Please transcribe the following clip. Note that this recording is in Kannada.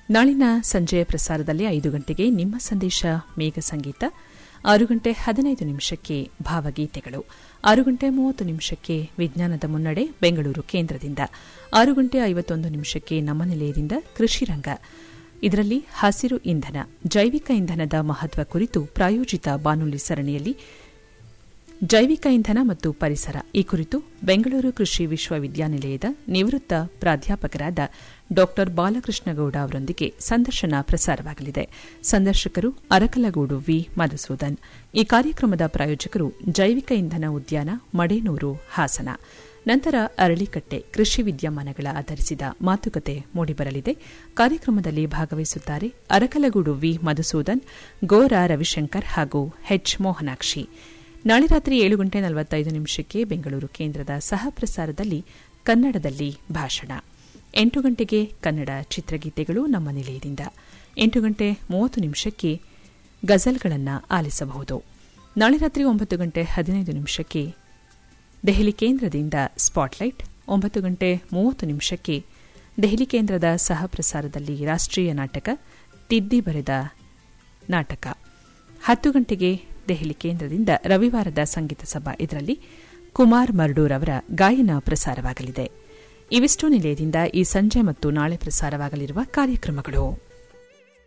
ನಾಳಿನ ಸಂಜೆಯ ಪ್ರಸಾರದಲ್ಲಿ ಐದು ಗಂಟೆಗೆ ನಿಮ್ಮ ಸಂದೇಶ ಮೇಘ ಸಂಗೀತ ಆರು ಗಂಟೆ ಹದಿನೈದು ನಿಮಿಷಕ್ಕೆ ಭಾವಗೀತೆಗಳು ಆರು ಗಂಟೆ ಮೂವತ್ತು ನಿಮಿಷಕ್ಕೆ ವಿಜ್ಞಾನದ ಮುನ್ನಡೆ ಬೆಂಗಳೂರು ಕೇಂದ್ರದಿಂದ ಆರು ಗಂಟೆ ಐವತ್ತೊಂದು ನಿಮಿಷಕ್ಕೆ ನಮ್ಮ ನಿಲಯದಿಂದ ಕೃಷಿ ರಂಗ ಇದರಲ್ಲಿ ಹಸಿರು ಇಂಧನ ಜೈವಿಕ ಇಂಧನದ ಮಹತ್ವ ಕುರಿತು ಪ್ರಾಯೋಜಿತ ಬಾನುಲಿ ಸರಣಿಯಲ್ಲಿ ಜೈವಿಕ ಇಂಧನ ಮತ್ತು ಪರಿಸರ ಈ ಕುರಿತು ಬೆಂಗಳೂರು ಕೃಷಿ ವಿಶ್ವವಿದ್ಯಾನಿಲಯದ ನಿವೃತ್ತ ಪ್ರಾಧ್ಯಾಪಕರಾದ ಡಾ ಬಾಲಕೃಷ್ಣಗೌಡ ಅವರೊಂದಿಗೆ ಸಂದರ್ಶನ ಪ್ರಸಾರವಾಗಲಿದೆ ಸಂದರ್ಶಕರು ಅರಕಲಗೂಡು ವಿ ಮಧುಸೂದನ್ ಈ ಕಾರ್ಯಕ್ರಮದ ಪ್ರಾಯೋಜಕರು ಜೈವಿಕ ಇಂಧನ ಉದ್ಯಾನ ಮಡೇನೂರು ಹಾಸನ ನಂತರ ಅರಳಿಕಟ್ಟೆ ಕೃಷಿ ವಿದ್ಯಮಾನಗಳ ಆಧರಿಸಿದ ಮಾತುಕತೆ ಮೂಡಿಬರಲಿದೆ ಕಾರ್ಯಕ್ರಮದಲ್ಲಿ ಭಾಗವಹಿಸುತ್ತಾರೆ ಅರಕಲಗೂಡು ವಿ ಮಧುಸೂದನ್ ಗೋರಾ ರವಿಶಂಕರ್ ಹಾಗೂ ಎಚ್ ಮೋಹನಾಕ್ಷಿ ನಾಳೆ ರಾತ್ರಿ ಏಳು ಗಂಟೆ ನಲವತ್ತೈದು ನಿಮಿಷಕ್ಕೆ ಬೆಂಗಳೂರು ಕೇಂದ್ರದ ಸಹ ಪ್ರಸಾರದಲ್ಲಿ ಕನ್ನಡದಲ್ಲಿ ಭಾಷಣ ಎಂಟು ಗಂಟೆಗೆ ಕನ್ನಡ ಚಿತ್ರಗೀತೆಗಳು ನಮ್ಮ ನಿಲಯದಿಂದ ಎಂಟು ಗಂಟೆ ಮೂವತ್ತು ನಿಮಿಷಕ್ಕೆ ಗಜಲ್ಗಳನ್ನು ಆಲಿಸಬಹುದು ನಾಳೆ ರಾತ್ರಿ ಒಂಬತ್ತು ಗಂಟೆ ಹದಿನೈದು ನಿಮಿಷಕ್ಕೆ ದೆಹಲಿ ಕೇಂದ್ರದಿಂದ ಸ್ಪಾಟ್ಲೈಟ್ ಒಂಬತ್ತು ಗಂಟೆ ಮೂವತ್ತು ನಿಮಿಷಕ್ಕೆ ದೆಹಲಿ ಕೇಂದ್ರದ ಸಹ ಪ್ರಸಾರದಲ್ಲಿ ರಾಷ್ಟ್ರೀಯ ನಾಟಕ ತಿದ್ದಿ ಬರೆದ ನಾಟಕ ಹತ್ತು ಗಂಟೆಗೆ ದೆಹಲಿ ಕೇಂದ್ರದಿಂದ ರವಿವಾರದ ಸಂಗೀತ ಸಭಾ ಇದರಲ್ಲಿ ಕುಮಾರ್ ಮರ್ಡೂರ್ ಅವರ ಗಾಯನ ಪ್ರಸಾರವಾಗಲಿದೆ ಇವಿಷ್ಟು ನಿಲಯದಿಂದ ಈ ಸಂಜೆ ಮತ್ತು ನಾಳೆ ಪ್ರಸಾರವಾಗಲಿರುವ ಕಾರ್ಯಕ್ರಮಗಳು